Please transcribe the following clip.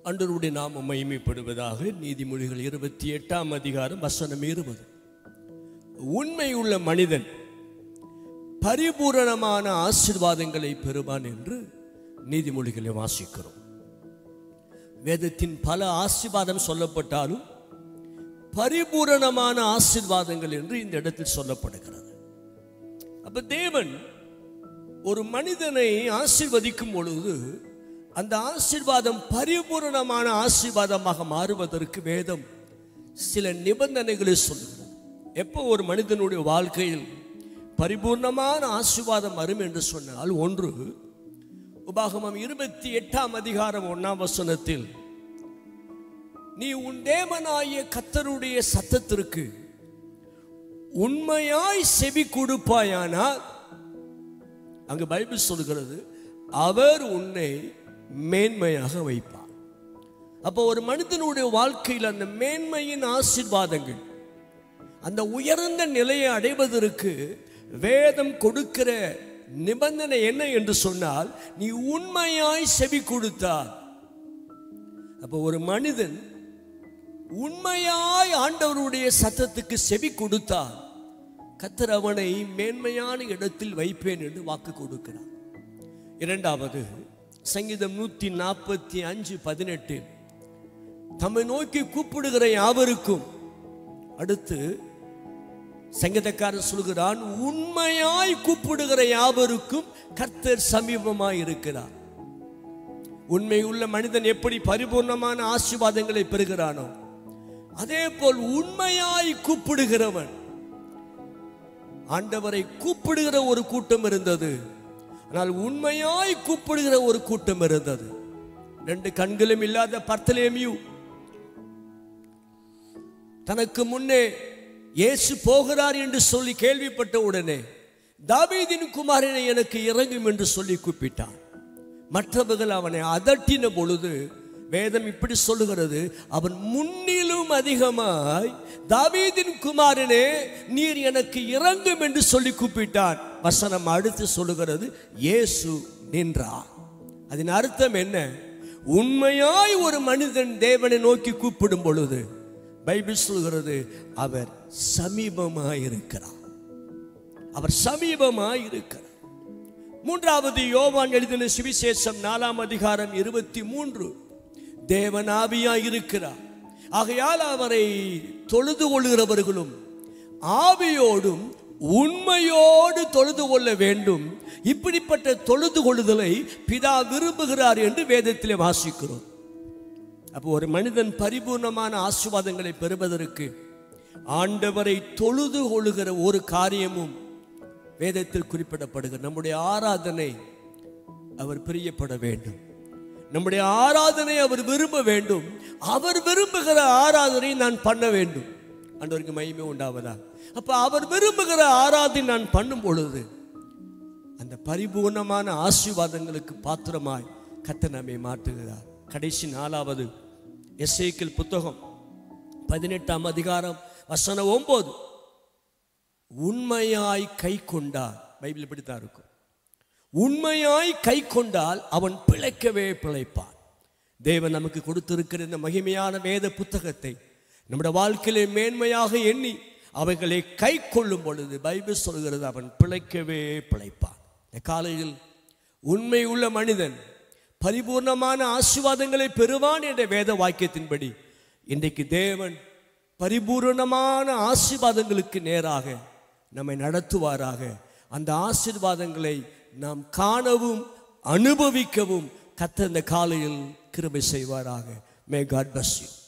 அன்றருடைய நாமம் மகிமைப்படுவதாக நீதிமொழிகள் இருபத்தி எட்டாம் அதிகாரம் வசனம் இருபது உண்மையுள்ள மனிதன் பரிபூரணமான ஆசீர்வாதங்களை பெறுவான் என்று நீதிமொழிகளை வாசிக்கிறோம் வேதத்தின் பல ஆசீர்வாதம் சொல்லப்பட்டாலும் பரிபூரணமான ஆசீர்வாதங்கள் என்று இந்த இடத்தில் சொல்லப்படுகிறது அப்ப தேவன் ஒரு மனிதனை ஆசீர்வதிக்கும் பொழுது அந்த ஆசீர்வாதம் பரிபூரணமான ஆசீர்வாதமாக மாறுவதற்கு வேதம் சில நிபந்தனைகளை சொல்லுகிறது எப்போ ஒரு மனிதனுடைய வாழ்க்கையில் பரிபூர்ணமான ஆசீர்வாதம் வரும் என்று சொன்னால் ஒன்று உபாகமம் இருபத்தி எட்டாம் அதிகாரம் ஒன்னாம் வசனத்தில் நீ உன் தேவனாகிய கத்தருடைய சத்தத்திற்கு உண்மையாய் செவி கொடுப்பாயானால் அங்கு பைபிள் சொல்கிறது அவர் உன்னை மேன்மையாக வைப்பார் அப்போ ஒரு மனிதனுடைய வாழ்க்கையில் அந்த மேன்மையின் ஆசீர்வாதங்கள் அந்த உயர்ந்த நிலையை அடைவதற்கு வேதம் கொடுக்கிற நிபந்தனை என்ன என்று சொன்னால் நீ உண்மையாய் செவி கொடுத்தார் அப்போ ஒரு மனிதன் உண்மையாய் ஆண்டவருடைய சத்தத்துக்கு செவி கொடுத்தார் கத்தர் அவனை மேன்மையான இடத்தில் வைப்பேன் என்று வாக்கு கொடுக்கிறார் இரண்டாவது சங்கீதம் நூத்தி நாற்பத்தி அஞ்சு பதினெட்டு தம்மை நோக்கி கூப்பிடுகிற யாவருக்கும் அடுத்து சங்கீதக்காரன் சொல்கிறான் உண்மையாய் கூப்பிடுகிற யாவருக்கும் கர்த்தர் சமீபமாய் இருக்கிறார் உண்மை உள்ள மனிதன் எப்படி பரிபூர்ணமான ஆசீர்வாதங்களை பெறுகிறானோ அதே போல் உண்மையாய் கூப்பிடுகிறவன் ஆண்டவரை கூப்பிடுகிற ஒரு கூட்டம் இருந்தது ஆனால் உண்மையாய் கூப்பிடுகிற ஒரு கூட்டம் இருந்தது ரெண்டு கண்களும் இல்லாத பர்த்தலேமியூ தனக்கு முன்னே இயேசு போகிறார் என்று சொல்லி கேள்விப்பட்ட உடனே தாவீதின் குமாரனை எனக்கு இறங்கும் என்று சொல்லி கூப்பிட்டான் மற்றவர்கள் அவனை அதட்டின பொழுது வேதம் இப்படி சொல்லுகிறது அவன் முன்னிலும் அதிகமாய் தாவீதின் குமாரனே நீர் எனக்கு இறங்கும் என்று சொல்லி கூப்பிட்டான் வசனம் அடுத்து சொல்லுகிறது இயேசு நின்றார் அதன் அர்த்தம் என்ன உண்மையாய் ஒரு மனிதன் தேவனை நோக்கி கூப்பிடும் பொழுது பைபிள் சொல்கிறது அவர் சமீபமாய் இருக்கிறார் அவர் சமீபமாய் இருக்கிறார் மூன்றாவது யோவான் எழுதின சுவிசேஷம் நாலாம் அதிகாரம் இருபத்தி மூன்று தேவனாவியாய் இருக்கிறார் ஆகையால் அவரை தொழுது கொள்கிறவர்களும் ஆவியோடும் உண்மையோடு தொழுது கொள்ள வேண்டும் இப்படிப்பட்ட தொழுது கொள்ளுதலை பிதா விரும்புகிறார் என்று வேதத்திலே வாசிக்கிறோம் அப்போ ஒரு மனிதன் பரிபூர்ணமான ஆசீர்வாதங்களை பெறுவதற்கு ஆண்டவரை தொழுது கொள்ளுகிற ஒரு காரியமும் வேதத்தில் குறிப்பிடப்படுகிறது நம்முடைய ஆராதனை அவர் பிரியப்பட வேண்டும் நம்முடைய ஆராதனை அவர் விரும்ப வேண்டும் அவர் விரும்புகிற ஆராதனை நான் பண்ண வேண்டும் அன்றவருக்கு மகிமை உண்டாவதா அப்ப அவர் விரும்புகிற ஆராதனை நான் பண்ணும் பொழுது அந்த பரிபூர்ணமான ஆசீர்வாதங்களுக்கு பாத்திரமாய் கத்த நம்மை மாற்றுகிறார் கடைசி நாலாவது எஸ்ஐக்கில் புத்தகம் பதினெட்டாம் அதிகாரம் வசனம் ஒன்பது உண்மையாய் கை கொண்டார் பைபிள் இப்படித்தான் இருக்கும் உண்மையாய் கை கொண்டால் அவன் பிழைக்கவே பிழைப்பான் தேவன் நமக்கு கொடுத்திருக்கிற இந்த மகிமையான வேத புத்தகத்தை நம்முடைய வாழ்க்கையிலே மேன்மையாக எண்ணி அவைகளை கை கொள்ளும் பொழுது பைபிள் சொல்கிறது அவன் பிழைக்கவே பிழைப்பான் இந்த காலையில் உண்மை உள்ள மனிதன் பரிபூர்ணமான ஆசீர்வாதங்களை பெறுவான் என்ற வேத வாக்கியத்தின்படி இன்றைக்கு தேவன் பரிபூரணமான ஆசீர்வாதங்களுக்கு நேராக நம்மை நடத்துவாராக அந்த ஆசீர்வாதங்களை நாம் காணவும் அனுபவிக்கவும் கத்த இந்த காலையில் கிருபை செய்வாராக மே காட் பஸ் யூ